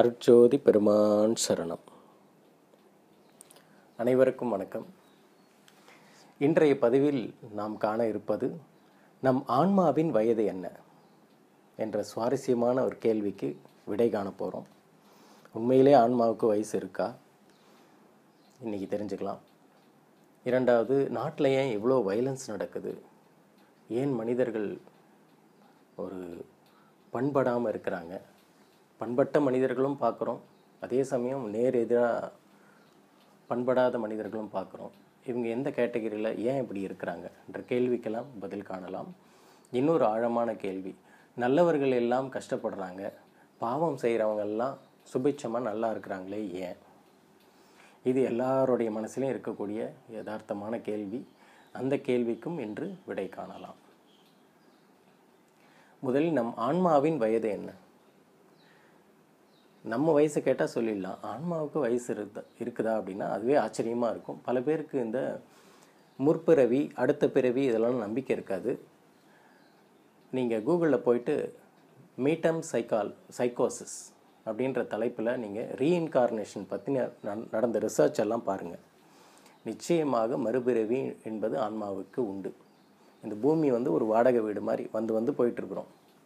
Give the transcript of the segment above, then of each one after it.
அருட்ஜோதி பெருமான் சரணம் அனைவருக்கும் வணக்கம் இன்றைய பதிவில் நாம் காண இருப்பது நம் ஆன்மாவின் வயது என்ன என்ற சுவாரஸ்யமான ஒரு கேள்விக்கு விடை காண போகிறோம் உண்மையிலே ஆன்மாவுக்கு வயசு இருக்கா இன்னைக்கு தெரிஞ்சுக்கலாம் இரண்டாவது நாட்டில் ஏன் இவ்வளோ வயலன்ஸ் நடக்குது ஏன் மனிதர்கள் ஒரு பண்படாமல் இருக்கிறாங்க பண்பட்ட மனிதர்களும் பார்க்குறோம் அதே சமயம் நேர் எதிராக பண்படாத மனிதர்களும் பார்க்குறோம் இவங்க எந்த கேட்டகரியில் ஏன் இப்படி இருக்கிறாங்க என்ற கேள்விக்கெல்லாம் பதில் காணலாம் இன்னொரு ஆழமான கேள்வி நல்லவர்கள் எல்லாம் கஷ்டப்படுறாங்க பாவம் செய்கிறவங்க எல்லாம் சுபிட்சமாக நல்லா இருக்கிறாங்களே ஏன் இது எல்லாருடைய மனசுலையும் இருக்கக்கூடிய யதார்த்தமான கேள்வி அந்த கேள்விக்கும் இன்று விடை காணலாம் முதலில் நம் ஆன்மாவின் வயது என்ன நம்ம வயசு கேட்டால் சொல்லிடலாம் ஆன்மாவுக்கு வயசு இருக்குதா இருக்குதா அப்படின்னா அதுவே ஆச்சரியமாக இருக்கும் பல பேருக்கு இந்த முற்பிறவி அடுத்த பிறவி இதெல்லாம் நம்பிக்கை இருக்காது நீங்கள் கூகுளில் போயிட்டு மீட்டம் சைக்கால் சைக்கோசிஸ் அப்படின்ற தலைப்பில் நீங்கள் ரீஇன்கார்னேஷன் பற்றி நடந்த ரிசர்ச் எல்லாம் பாருங்கள் நிச்சயமாக மறுபிறவி என்பது ஆன்மாவுக்கு உண்டு இந்த பூமி வந்து ஒரு வாடகை வீடு மாதிரி வந்து வந்து போயிட்டுருக்குறோம்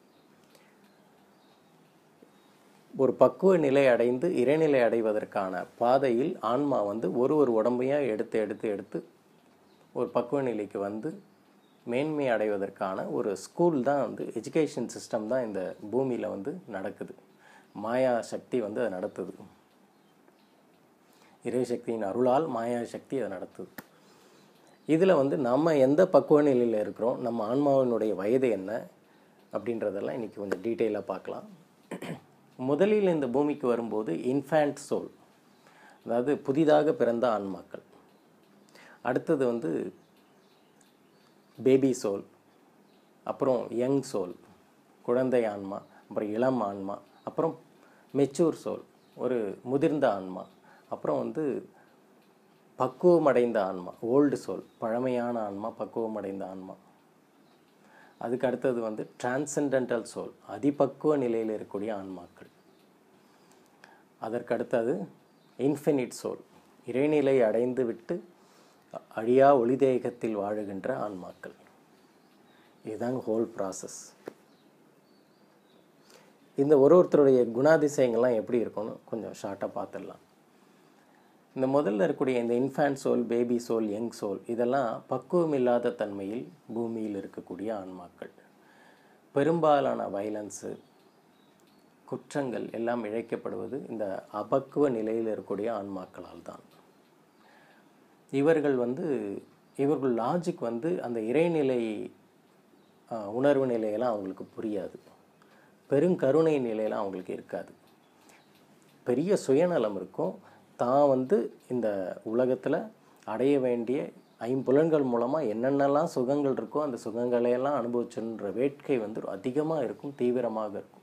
ஒரு பக்குவ நிலை அடைந்து இறைநிலை அடைவதற்கான பாதையில் ஆன்மா வந்து ஒரு ஒரு உடம்பையாக எடுத்து எடுத்து எடுத்து ஒரு பக்குவ நிலைக்கு வந்து மேன்மை அடைவதற்கான ஒரு ஸ்கூல் தான் வந்து எஜுகேஷன் சிஸ்டம் தான் இந்த பூமியில் வந்து நடக்குது மாயா சக்தி வந்து அதை நடத்துது இறைசக்தியின் அருளால் மாயா சக்தி அதை நடத்துது இதில் வந்து நம்ம எந்த பக்குவ நிலையில் இருக்கிறோம் நம்ம ஆன்மாவினுடைய வயது என்ன அப்படின்றதெல்லாம் இன்றைக்கி கொஞ்சம் டீட்டெயிலாக பார்க்கலாம் முதலில் இந்த பூமிக்கு வரும்போது இன்ஃபேண்ட் சோல் அதாவது புதிதாக பிறந்த ஆன்மாக்கள் அடுத்தது வந்து பேபி சோல் அப்புறம் யங் சோல் குழந்தை ஆன்மா அப்புறம் இளம் ஆன்மா அப்புறம் மெச்சூர் சோல் ஒரு முதிர்ந்த ஆன்மா அப்புறம் வந்து பக்குவமடைந்த ஆன்மா ஓல்டு சோல் பழமையான ஆன்மா பக்குவமடைந்த ஆன்மா அதுக்கு அடுத்தது வந்து டிரான்சென்டென்டல் சோல் அதிபக்குவ நிலையில் இருக்கக்கூடிய ஆன்மாக்கள் அதற்கு அடுத்தது இன்ஃபினிட் சோல் இறைநிலை அடைந்து விட்டு அழியா ஒளிதேகத்தில் வாழுகின்ற ஆன்மாக்கள் இதுதான் ஹோல் ப்ராசஸ் இந்த ஒரு ஒருத்தருடைய குணாதிசயங்கள்லாம் எப்படி இருக்கும்னு கொஞ்சம் ஷார்ட்டாக பார்த்துடலாம் இந்த முதல்ல இருக்கக்கூடிய இந்த infant soul baby soul young soul இதெல்லாம் பக்குவம் இல்லாத தன்மையில் பூமியில் இருக்கக்கூடிய ஆன்மாக்கள் பெரும்பாலான வயலன்ஸு குற்றங்கள் எல்லாம் இழைக்கப்படுவது இந்த அபக்குவ நிலையில் இருக்கக்கூடிய ஆன்மாக்களால் தான் இவர்கள் வந்து இவர்கள் லாஜிக் வந்து அந்த இறைநிலை உணர்வு நிலையெல்லாம் அவங்களுக்கு புரியாது பெருங்கருணை நிலையெல்லாம் அவங்களுக்கு இருக்காது பெரிய சுயநலம் இருக்கும் தான் வந்து இந்த உலகத்தில் அடைய வேண்டிய ஐம்புலன்கள் மூலமாக என்னென்னலாம் சுகங்கள் இருக்கோ அந்த சுகங்களையெல்லாம் அனுபவிச்சுன்ற வேட்கை வந்து அதிகமாக இருக்கும் தீவிரமாக இருக்கும்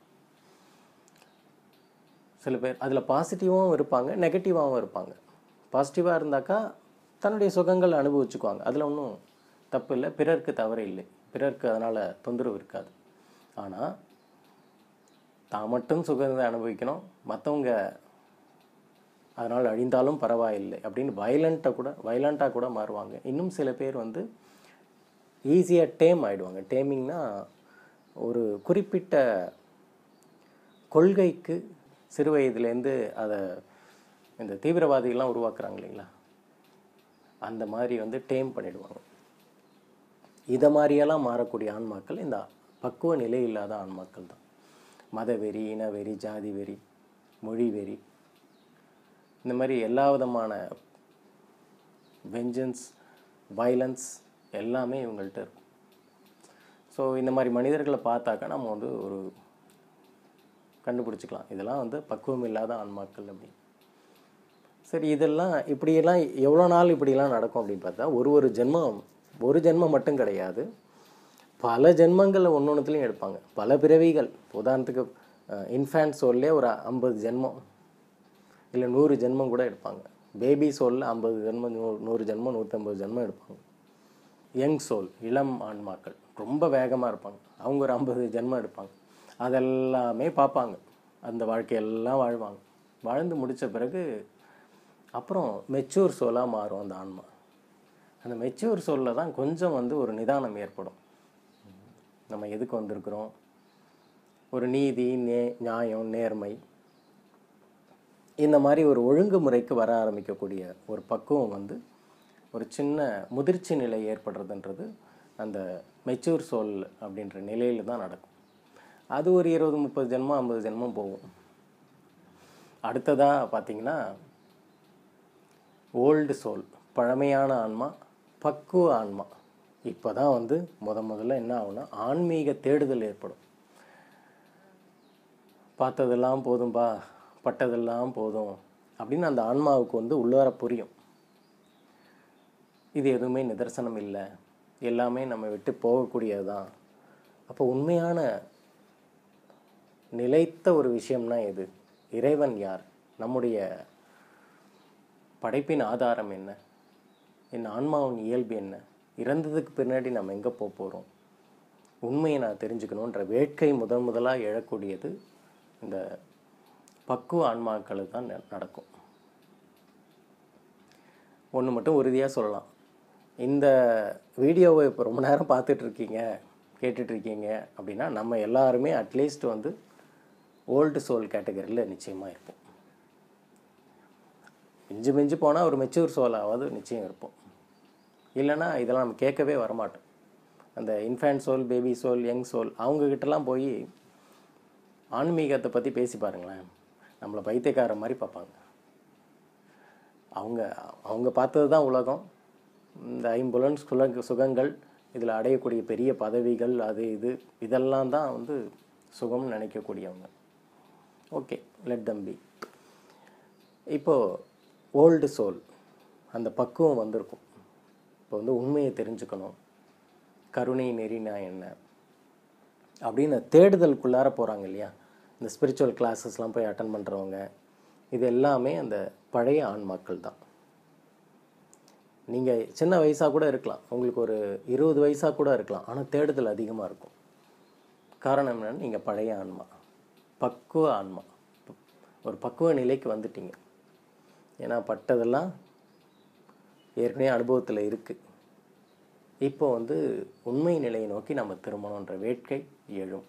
சில பேர் அதில் பாசிட்டிவாகவும் இருப்பாங்க நெகட்டிவாகவும் இருப்பாங்க பாசிட்டிவாக இருந்தாக்கா தன்னுடைய சுகங்கள் அனுபவிச்சுக்குவாங்க அதில் ஒன்றும் தப்பு இல்லை பிறருக்கு தவறு இல்லை பிறருக்கு அதனால் தொந்தரவு இருக்காது ஆனால் தான் மட்டும் சுகத்தை அனுபவிக்கணும் மற்றவங்க அதனால் அழிந்தாலும் பரவாயில்லை அப்படின்னு வயலண்ட்டாக கூட வயலண்ட்டாக கூட மாறுவாங்க இன்னும் சில பேர் வந்து ஈஸியாக டேம் ஆகிடுவாங்க டேமிங்னா ஒரு குறிப்பிட்ட கொள்கைக்கு சிறு வயதுலேருந்து அதை இந்த தீவிரவாதிகள்லாம் உருவாக்குறாங்க இல்லைங்களா அந்த மாதிரி வந்து டேம் பண்ணிடுவாங்க இதை மாதிரியெல்லாம் மாறக்கூடிய ஆன்மாக்கள் இந்த பக்குவ நிலை இல்லாத ஆன்மாக்கள் தான் மதவெறி இனவெறி ஜாதி வெறி மொழி வெறி இந்த மாதிரி எல்லா விதமான வெஞ்சன்ஸ் வயலன்ஸ் எல்லாமே இவங்கள்ட்ட இருக்கும் ஸோ இந்த மாதிரி மனிதர்களை பார்த்தாக்கா நம்ம வந்து ஒரு கண்டுபிடிச்சிக்கலாம் இதெல்லாம் வந்து பக்குவம் இல்லாத ஆன்மாக்கள் அப்படின்னு சரி இதெல்லாம் இப்படியெல்லாம் எவ்வளோ நாள் இப்படிலாம் நடக்கும் அப்படின்னு பார்த்தா ஒரு ஒரு ஜென்மம் ஒரு ஜென்மம் மட்டும் கிடையாது பல ஜென்மங்களில் ஒன்று ஒன்றுத்துலையும் எடுப்பாங்க பல பிறவிகள் உதாரணத்துக்கு இன்ஃபேண்ட் சோல்லே ஒரு ஐம்பது ஜென்மம் இல்லை நூறு ஜென்மம் கூட எடுப்பாங்க பேபி சோலில் ஐம்பது ஜென்மம் நூறு நூறு ஜென்மம் நூற்றம்பது ஜென்மம் எடுப்பாங்க யங் சோல் இளம் ஆன்மாக்கள் ரொம்ப வேகமாக இருப்பாங்க அவங்க ஒரு ஐம்பது ஜென்மம் எடுப்பாங்க அதெல்லாமே பார்ப்பாங்க அந்த வாழ்க்கையெல்லாம் வாழ்வாங்க வாழ்ந்து முடித்த பிறகு அப்புறம் மெச்சூர் சோலாக மாறும் அந்த ஆன்மா அந்த மெச்சூர் சோலில் தான் கொஞ்சம் வந்து ஒரு நிதானம் ஏற்படும் நம்ம எதுக்கு வந்திருக்கிறோம் ஒரு நீதி நே நியாயம் நேர்மை இந்த மாதிரி ஒரு ஒழுங்குமுறைக்கு வர ஆரம்பிக்கக்கூடிய ஒரு பக்குவம் வந்து ஒரு சின்ன முதிர்ச்சி நிலை ஏற்படுறதுன்றது அந்த மெச்சூர் சோல் அப்படின்ற நிலையில் தான் நடக்கும் அது ஒரு இருபது முப்பது ஜென்மம் ஐம்பது ஜென்மம் போகும் அடுத்ததாக பார்த்தீங்கன்னா ஓல்டு சோல் பழமையான ஆன்மா பக்குவ ஆன்மா இப்போ தான் வந்து முத முதல்ல என்ன ஆகும்னா ஆன்மீக தேடுதல் ஏற்படும் பார்த்ததெல்லாம் போதும்பா பட்டதெல்லாம் போதும் அப்படின்னு அந்த ஆன்மாவுக்கு வந்து உள்ளார புரியும் இது எதுவுமே நிதர்சனம் இல்லை எல்லாமே நம்ம விட்டு போகக்கூடியது தான் அப்போ உண்மையான நிலைத்த ஒரு விஷயம்னா எது இறைவன் யார் நம்முடைய படைப்பின் ஆதாரம் என்ன என் ஆன்மாவின் இயல்பு என்ன இறந்ததுக்கு பின்னாடி நம்ம எங்கே போக போகிறோம் உண்மையை நான் தெரிஞ்சுக்கணுன்ற வேட்கை முதன் முதலாக எழக்கூடியது இந்த பக்குவ ஆன்மாக்களுக்கு தான் ந- நடக்கும் ஒன்று மட்டும் உறுதியாக சொல்லலாம் இந்த வீடியோவை இப்போ ரொம்ப நேரம் பார்த்துட்டு இருக்கீங்க கேட்டுட்டு இருக்கீங்க அப்படின்னா நம்ம எல்லாருமே அட்லீஸ்ட் வந்து ஓல்டு சோல் கேட்டகரியில் நிச்சயமாக இருப்போம் மிஞ்சு மிஞ்சு போனால் ஒரு மெச்சூர் சோலாவது நிச்சயம் இருப்போம் இல்லைன்னா இதெல்லாம் நம்ம கேட்கவே வரமாட்டோம் அந்த infant soul baby soul young soul அவங்கக்கிட்டலாம் போய் ஆன்மீகத்தை பற்றி பேசி பாருங்களேன் நம்மளை பைத்தியக்கார மாதிரி பார்ப்பாங்க அவங்க அவங்க பார்த்தது தான் உலகம் இந்த ஐம்புலன் சுலக சுகங்கள் இதில் அடையக்கூடிய பெரிய பதவிகள் அது இது இதெல்லாம் தான் வந்து சுகம்னு நினைக்கக்கூடியவங்க ஓகே லெட் தம்பி இப்போது ஓல்டு சோல் அந்த பக்குவம் வந்திருக்கும் இப்போ வந்து உண்மையை தெரிஞ்சுக்கணும் கருணை நெறினா என்ன அப்படின்னு தேடுதலுக்குள்ளார போகிறாங்க இல்லையா இந்த ஸ்பிரிச்சுவல் கிளாஸஸ்லாம் போய் அட்டன் பண்ணுறவங்க இது எல்லாமே அந்த பழைய ஆன்மாக்கள் தான் நீங்கள் சின்ன வயசாக கூட இருக்கலாம் உங்களுக்கு ஒரு இருபது வயசாக கூட இருக்கலாம் ஆனால் தேடுதல் அதிகமாக இருக்கும் காரணம் என்னன்னா நீங்கள் பழைய ஆன்மா பக்குவ ஆன்மா ஒரு பக்குவ நிலைக்கு வந்துட்டீங்க ஏன்னா பட்டதெல்லாம் ஏற்கனவே அனுபவத்தில் இருக்குது இப்போ வந்து உண்மை நிலையை நோக்கி நம்ம திரும்பணுன்ற வேட்கை எழும்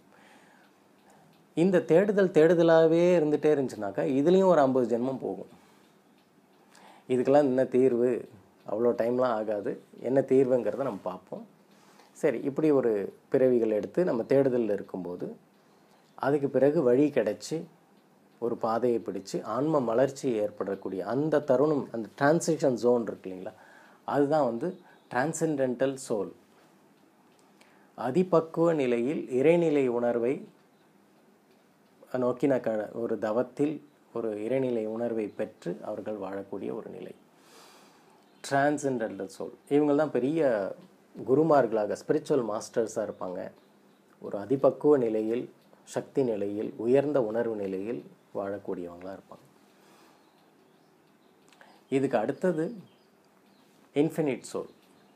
இந்த தேடுதல் தேடுதலாகவே இருந்துகிட்டே இருந்துச்சுனாக்கா இதுலேயும் ஒரு ஐம்பது ஜென்மம் போகும் இதுக்கெல்லாம் என்ன தீர்வு அவ்வளோ டைம்லாம் ஆகாது என்ன தீர்வுங்கிறத நம்ம பார்ப்போம் சரி இப்படி ஒரு பிறவிகள் எடுத்து நம்ம தேடுதலில் இருக்கும்போது அதுக்கு பிறகு வழி கிடைச்சி ஒரு பாதையை பிடிச்சு ஆன்ம மலர்ச்சி ஏற்படக்கூடிய அந்த தருணம் அந்த டிரான்சிஷன் ஜோன் இருக்கு இல்லைங்களா அதுதான் வந்து டிரான்சென்டென்டல் சோல் அதிபக்குவ நிலையில் இறைநிலை உணர்வை நோக்கின க ஒரு தவத்தில் ஒரு இறைநிலை உணர்வை பெற்று அவர்கள் வாழக்கூடிய ஒரு நிலை டிரான்சென்டென்டல் சோல் இவங்க தான் பெரிய குருமார்களாக ஸ்பிரிச்சுவல் மாஸ்டர்ஸாக இருப்பாங்க ஒரு அதிபக்குவ நிலையில் சக்தி நிலையில் உயர்ந்த உணர்வு நிலையில் வாழக்கூடியவங்களாக இருப்பாங்க இதுக்கு அடுத்தது இன்ஃபினிட் சோல்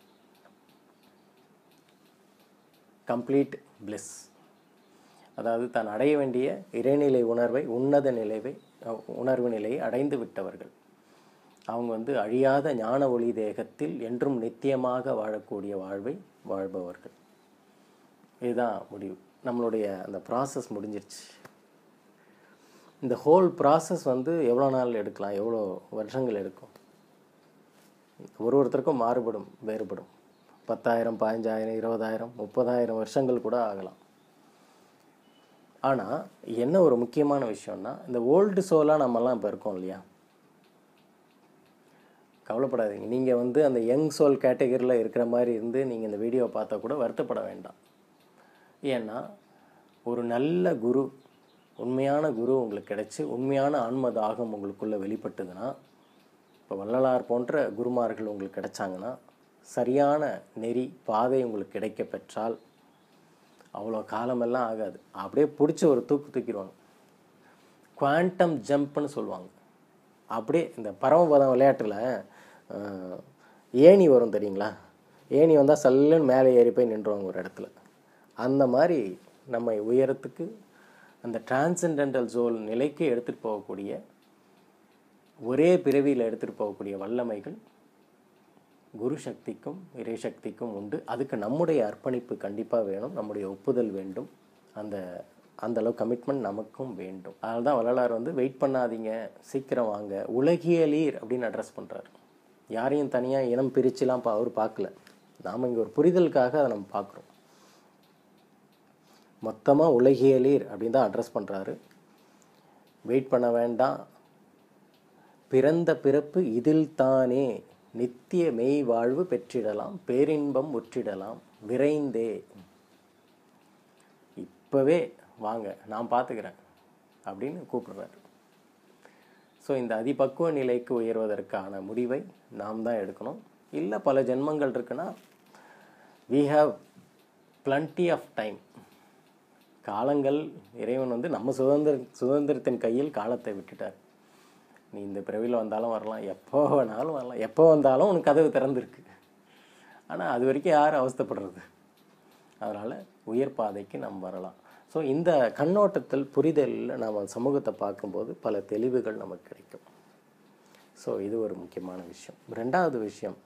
கம்ப்ளீட் பிளிஸ் அதாவது தான் அடைய வேண்டிய இறைநிலை உணர்வை உன்னத நிலைவை அஹ், உணர்வு நிலையை அடைந்து விட்டவர்கள் அவங்க வந்து அழியாத ஞான ஒளி தேகத்தில் என்றும் நித்தியமாக வாழக்கூடிய வாழ்வை வாழ்பவர்கள் இதுதான் முடிவு நம்மளுடைய அந்த ப்ராசஸ் முடிஞ்சிருச்சு இந்த ஹோல் ப்ராசஸ் வந்து எவ்வளோ நாள் எடுக்கலாம் எவ்வளோ வருஷங்கள் எடுக்கும் ஒரு ஒருத்தருக்கும் மாறுபடும் வேறுபடும் பத்தாயிரம் பதினஞ்சாயிரம் இருபதாயிரம் முப்பதாயிரம் வருஷங்கள் கூட ஆகலாம் ஆனால் என்ன ஒரு முக்கியமான விஷயம்னா இந்த ஓல்டு சோலாக நம்மலாம் இப்போ இருக்கோம் இல்லையா கவலைப்படாதீங்க நீங்கள் வந்து அந்த யங் சோல் கேட்டகரியில் இருக்கிற மாதிரி இருந்து நீங்கள் இந்த வீடியோவை பார்த்தா கூட வருத்தப்பட வேண்டாம் ஏன்னா ஒரு நல்ல குரு உண்மையான குரு உங்களுக்கு கிடைச்சி உண்மையான ஆன்ம தாகம் உங்களுக்குள்ளே வெளிப்பட்டதுன்னா இப்போ வள்ளலார் போன்ற குருமார்கள் உங்களுக்கு கிடைச்சாங்கன்னா சரியான நெறி பாதை உங்களுக்கு கிடைக்க பெற்றால் அவ்வளோ காலமெல்லாம் ஆகாது அப்படியே பிடிச்சி ஒரு தூக்கு தூக்கிடுவாங்க குவாண்டம் ஜம்ப்னு சொல்லுவாங்க அப்படியே இந்த பரமபதம் விளையாட்டில் அஹ், ஏணி வரும் தெரியுங்களா ஏணி வந்தால் சல்லுன்னு மேலே ஏறி போய் நின்றுவாங்க ஒரு இடத்துல அந்த மாதிரி நம்மை உயரத்துக்கு அந்த டிரான்சென்டென்டல் ஜோல் நிலைக்கு எடுத்துகிட்டு போகக்கூடிய ஒரே பிறவியில் எடுத்துகிட்டு போகக்கூடிய வல்லமைகள் குரு சக்திக்கும் இறை சக்திக்கும் உண்டு அதுக்கு நம்முடைய அர்ப்பணிப்பு கண்டிப்பாக வேணும் நம்முடைய ஒப்புதல் வேண்டும் அந்த அந்த அளவு கமிட்மெண்ட் நமக்கும் வேண்டும் அதனால தான் வள்ளலார் வந்து வெயிட் பண்ணாதீங்க சீக்கிரம் வாங்க உலகியலீர் அப்படின்னு அட்ரஸ் பண்ணுறாரு யாரையும் தனியாக இனம் பிரிச்சுலாம் பா அவர் பார்க்கல நாம் இங்கே ஒரு புரிதலுக்காக அதை நம்ம பார்க்குறோம் மொத்தமாக உலகியலீர் அப்படின்னு தான் அட்ரஸ் பண்ணுறாரு வெயிட் பண்ண வேண்டாம் பிறந்த பிறப்பு இதில் தானே நித்திய மெய் வாழ்வு பெற்றிடலாம் பேரின்பம் உற்றிடலாம் விரைந்தே இப்போவே வாங்க நான் பார்த்துக்கிறேன் அப்படின்னு கூப்பிடுறாரு ஸோ இந்த அதிபக்குவ நிலைக்கு உயர்வதற்கான முடிவை நாம் தான் எடுக்கணும் இல்லை பல ஜென்மங்கள் இருக்குன்னா we have plenty of time காலங்கள் இறைவன் வந்து நம்ம சுதந்திர சுதந்திரத்தின் கையில் காலத்தை விட்டுட்டார் நீ இந்த பிறவியில் வந்தாலும் வரலாம் எப்போ வேணாலும் வரலாம் எப்போ வந்தாலும் உனக்கு கதவு திறந்துருக்கு ஆனால் அது வரைக்கும் யார் அவஸ்தைப்படுறது அதனால் உயர் பாதைக்கு நாம் வரலாம் ஸோ இந்த கண்ணோட்டத்தில் புரிதலில் நாம் சமூகத்தை பார்க்கும்போது பல தெளிவுகள் நமக்கு கிடைக்கும் ஸோ இது ஒரு முக்கியமான விஷயம் ரெண்டாவது விஷயம்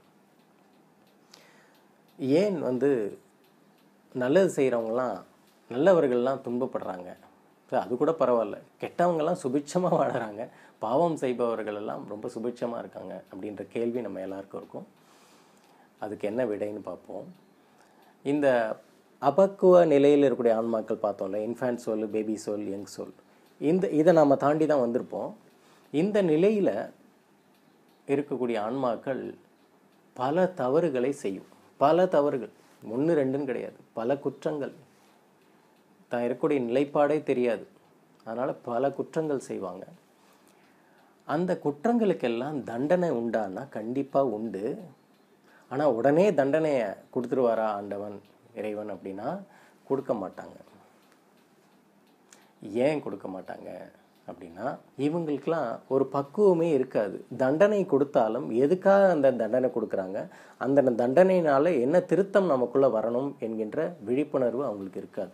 ஏன் வந்து நல்லது செய்கிறவங்களாம் நல்லவர்கள்லாம் துன்பப்படுறாங்க ஸோ அது கூட பரவாயில்ல கெட்டவங்கெல்லாம் சுபிட்சமாக வாழறாங்க பாவம் செய்பவர்கள் எல்லாம் ரொம்ப சுபிட்சமாக இருக்காங்க அப்படின்ற கேள்வி நம்ம எல்லாருக்கும் இருக்கும் அதுக்கு என்ன விடைன்னு பார்ப்போம் இந்த அபக்குவ நிலையில் இருக்கக்கூடிய ஆன்மாக்கள் பார்த்தோம்ல infant soul baby soul young soul இந்த இதை நம்ம தாண்டி தான் வந்திருப்போம் இந்த நிலையில் இருக்கக்கூடிய ஆன்மாக்கள் பல தவறுகளை செய்யும் பல தவறுகள் ஒன்று ரெண்டுன்னு கிடையாது பல குற்றங்கள் தான் இருக்கக்கூடிய நிலைப்பாடே தெரியாது அதனால் பல குற்றங்கள் செய்வாங்க அந்த குற்றங்களுக்கெல்லாம் தண்டனை உண்டானா கண்டிப்பாக உண்டு ஆனால் உடனே தண்டனையை கொடுத்துருவாரா ஆண்டவன் இறைவன் அப்படின்னா கொடுக்க மாட்டாங்க ஏன் கொடுக்க மாட்டாங்க அப்படின்னா இவங்களுக்கெல்லாம் ஒரு பக்குவமே இருக்காது தண்டனை கொடுத்தாலும் எதுக்காக அந்த தண்டனை கொடுக்குறாங்க அந்த தண்டனையினால என்ன திருத்தம் நமக்குள்ள வரணும் என்கின்ற விழிப்புணர்வு அவங்களுக்கு இருக்காது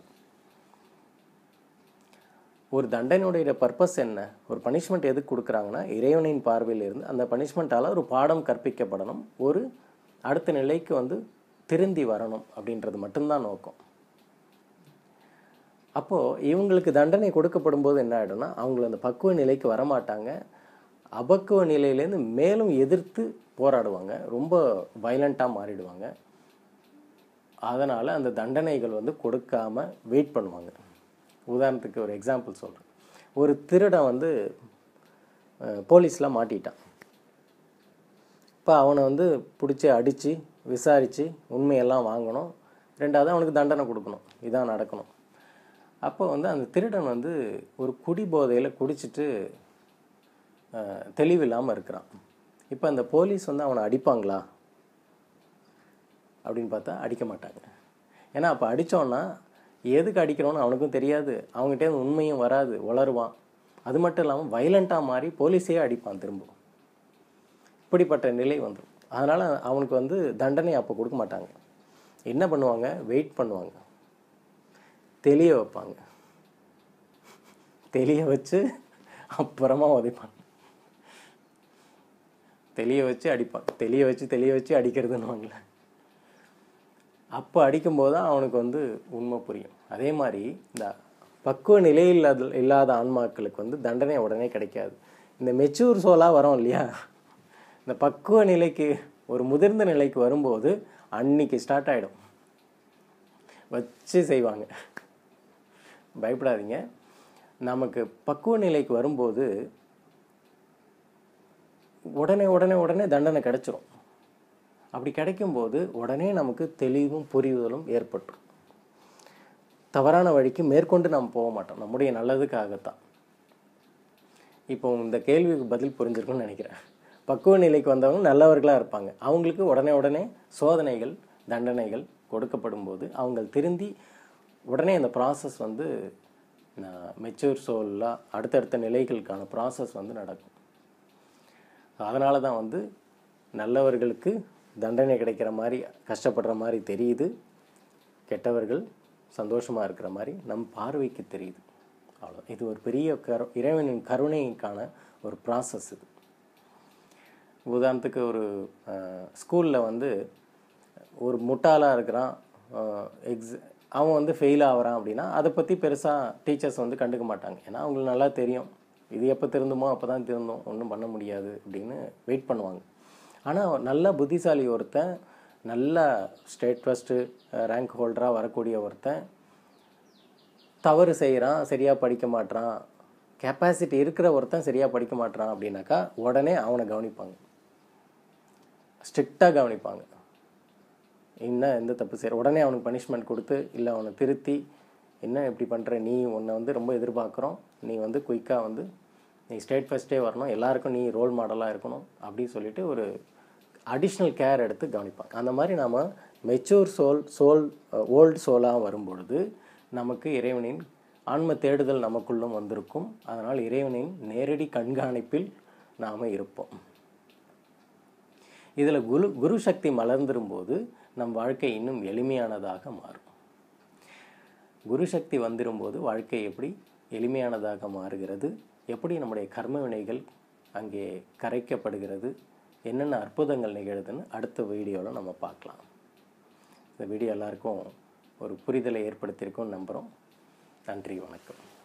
ஒரு தண்டனையுடைய பர்பஸ் என்ன ஒரு பனிஷ்மெண்ட் எதுக்கு கொடுக்குறாங்கன்னா இறைவனின் பார்வையில் இருந்து அந்த பனிஷ்மெண்ட்டால் ஒரு பாடம் கற்பிக்கப்படணும் ஒரு அடுத்த நிலைக்கு வந்து திருந்தி வரணும் அப்படின்றது மட்டும்தான் நோக்கம் அப்போது இவங்களுக்கு தண்டனை கொடுக்கப்படும் போது என்ன ஆகிடும்னா அவங்கள அந்த பக்குவ நிலைக்கு வரமாட்டாங்க அபக்குவ நிலையிலேருந்து மேலும் எதிர்த்து போராடுவாங்க ரொம்ப வயலண்ட்டாக மாறிடுவாங்க அதனால் அந்த தண்டனைகள் வந்து கொடுக்காம வெயிட் பண்ணுவாங்க உதாரணத்துக்கு ஒரு எக்ஸாம்பிள் சொல்கிறேன் ஒரு திருடன் வந்து போலீஸில் மாட்டிட்டான் இப்போ அவனை வந்து பிடிச்சி அடித்து விசாரித்து உண்மையெல்லாம் வாங்கணும் ரெண்டாவது அவனுக்கு தண்டனை கொடுக்கணும் இதான் நடக்கணும் அப்போ வந்து அந்த திருடன் வந்து ஒரு குடி போதையில் குடிச்சிட்டு தெளிவில்லாமல் இருக்கிறான் இப்போ அந்த போலீஸ் வந்து அவனை அடிப்பாங்களா அப்படின்னு பார்த்தா அடிக்க மாட்டாங்க ஏன்னா அப்போ அடித்தோன்னா எதுக்கு அடிக்கிறோன்னு அவனுக்கும் தெரியாது அவங்ககிட்ட உண்மையும் வராது வளருவான் அது மட்டும் இல்லாமல் வைலண்ட்டாக மாறி போலீஸே அடிப்பான் திரும்ப இப்படிப்பட்ட நிலை வந்துடும் அதனால் அவனுக்கு வந்து தண்டனை அப்போ கொடுக்க மாட்டாங்க என்ன பண்ணுவாங்க வெயிட் பண்ணுவாங்க தெளிய வைப்பாங்க தெளிய வச்சு அப்புறமா உதைப்பாங்க தெளிய வச்சு அடிப்பான் தெளிய வச்சு தெளிய வச்சு அடிக்கிறதுன்னு அப்போ அடிக்கும்போது தான் அவனுக்கு வந்து உண்மை புரியும் அதே மாதிரி இந்த பக்குவ நிலை இல்லாத இல்லாத ஆன்மாக்களுக்கு வந்து தண்டனை உடனே கிடைக்காது இந்த மெச்சூர் சோலாக வரோம் இல்லையா இந்த பக்குவ நிலைக்கு ஒரு முதிர்ந்த நிலைக்கு வரும்போது அன்னைக்கு ஸ்டார்ட் ஆகிடும் வச்சு செய்வாங்க பயப்படாதீங்க நமக்கு பக்குவ நிலைக்கு வரும்போது உடனே உடனே உடனே தண்டனை கிடைச்சிரும் அப்படி கிடைக்கும்போது உடனே நமக்கு தெளிவும் புரிதலும் ஏற்பட்டுரும் தவறான வழிக்கு மேற்கொண்டு நாம் போக மாட்டோம் நம்முடைய நல்லதுக்காகத்தான் இப்போ இந்த கேள்விக்கு பதில் புரிஞ்சிருக்கும்னு நினைக்கிறேன் பக்குவ நிலைக்கு வந்தவங்க நல்லவர்களாக இருப்பாங்க அவங்களுக்கு உடனே உடனே சோதனைகள் தண்டனைகள் கொடுக்கப்படும் போது அவங்க திருந்தி உடனே அந்த ப்ராசஸ் வந்து மெச்சூர் சோலாக அடுத்தடுத்த நிலைகளுக்கான ப்ராசஸ் வந்து நடக்கும் அதனால தான் வந்து நல்லவர்களுக்கு தண்டனை கிடைக்கிற மாதிரி கஷ்டப்படுற மாதிரி தெரியுது கெட்டவர்கள் சந்தோஷமாக இருக்கிற மாதிரி நம் பார்வைக்கு தெரியுது அவ்வளோ இது ஒரு பெரிய கரு இறைவனின் கருணைக்கான ஒரு ப்ராசஸ் இது உதாரணத்துக்கு ஒரு ஸ்கூலில் வந்து ஒரு முட்டாளாக இருக்கிறான் எக்ஸ் அவன் வந்து ஃபெயில் ஆகிறான் அப்படின்னா அதை பற்றி பெருசாக டீச்சர்ஸ் வந்து கண்டுக்க மாட்டாங்க ஏன்னா அவங்களுக்கு நல்லா தெரியும் இது எப்போ திருந்துமோ அப்போ தான் திருந்தும் ஒன்றும் பண்ண முடியாது அப்படின்னு வெயிட் பண்ணுவாங்க ஆனால் நல்ல புத்திசாலி ஒருத்தன் நல்ல ஸ்டேட் ஃபஸ்ட்டு ரேங்க் ஹோல்டராக வரக்கூடிய ஒருத்தன் தவறு செய்கிறான் சரியாக படிக்க மாட்றான் கெப்பாசிட்டி இருக்கிற ஒருத்தன் சரியாக படிக்க மாட்றான் அப்படின்னாக்கா உடனே அவனை கவனிப்பாங்க ஸ்ட்ரிக்டாக கவனிப்பாங்க என்ன எந்த தப்பு செய்கிற உடனே அவனுக்கு பனிஷ்மெண்ட் கொடுத்து இல்லை அவனை திருத்தி என்ன இப்படி பண்ணுற நீ உன்னை வந்து ரொம்ப எதிர்பார்க்குறோம் நீ வந்து குயிக்காக வந்து நீ ஸ்டேட் ஃபஸ்ட்டே வரணும் எல்லாருக்கும் நீ ரோல் மாடலாக இருக்கணும் அப்படின்னு சொல்லிட்டு ஒரு அடிஷ்னல் கேர் எடுத்து கவனிப்பாங்க அந்த மாதிரி நாம் மெச்சூர் சோல் சோல் ஓல்டு சோலாக வரும்பொழுது நமக்கு இறைவனின் ஆன்ம தேடுதல் நமக்குள்ளும் வந்திருக்கும் அதனால் இறைவனின் நேரடி கண்காணிப்பில் நாம் இருப்போம் இதில் குரு குரு சக்தி மலர்ந்திரும்போது நம் வாழ்க்கை இன்னும் எளிமையானதாக மாறும் குரு சக்தி வந்துரும்போது வாழ்க்கை எப்படி எளிமையானதாக மாறுகிறது எப்படி நம்முடைய கர்ம வினைகள் அங்கே கரைக்கப்படுகிறது என்னென்ன அற்புதங்கள் நிகழுதுன்னு அடுத்த வீடியோவில் நம்ம பார்க்கலாம் இந்த வீடியோ எல்லாருக்கும் ஒரு புரிதலை ஏற்படுத்தியிருக்கோம் நம்புகிறோம் நன்றி வணக்கம்